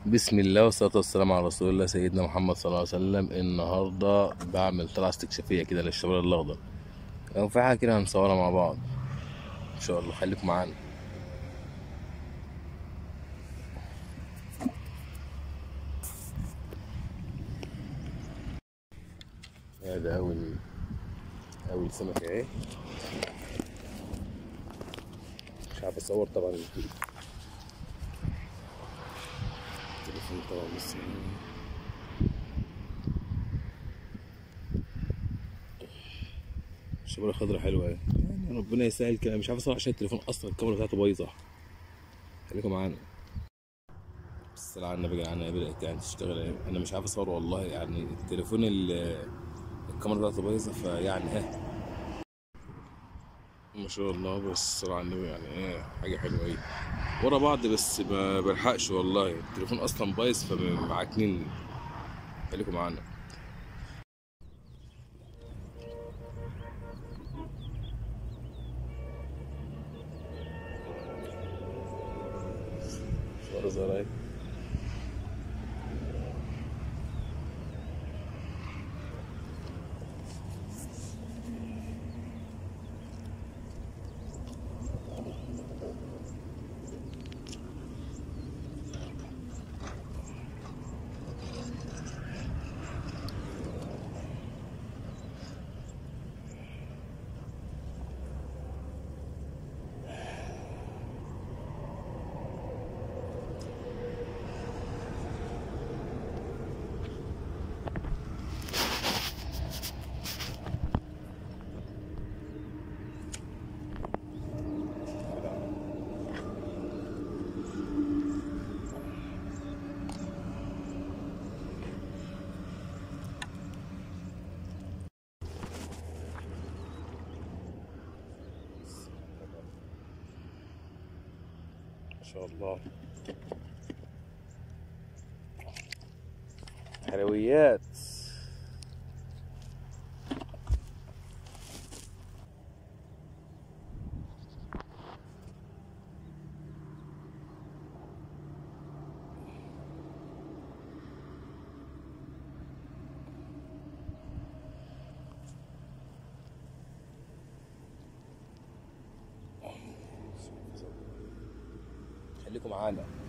بسم الله والصلاة والسلام على رسول الله سيدنا محمد صلى الله عليه وسلم النهاردة بعمل طلعة استكشافية كده للشمال الأخضر لو في حاجة كده هنصورها مع بعض إن شاء الله خليكم معانا هذا أول أول سمكة أهي مش عارف أصور طبعا الفيديو التليفون طبعا بس الشبكة الخضرا حلوة اهي يعني ربنا يسهل كده مش عارف اصور عشان التليفون اصلا الكاميرا بتاعته بايظة خليكم معانا الصلاة على النبي جدعان بدأت يعني تشتغل اهي انا مش عارف اصور والله يعني التليفون ال- الكاميرا بتاعته بايظة فيعني ها ما شاء الله بس الصلاة على النبي يعني ايه حاجة حلوة ايه ورا بعض بس ما بلحقش والله التليفون اصلا بايظ فمعكنين خليكم معانا صورة زراير ما شاء الله حلويات خليكم معانا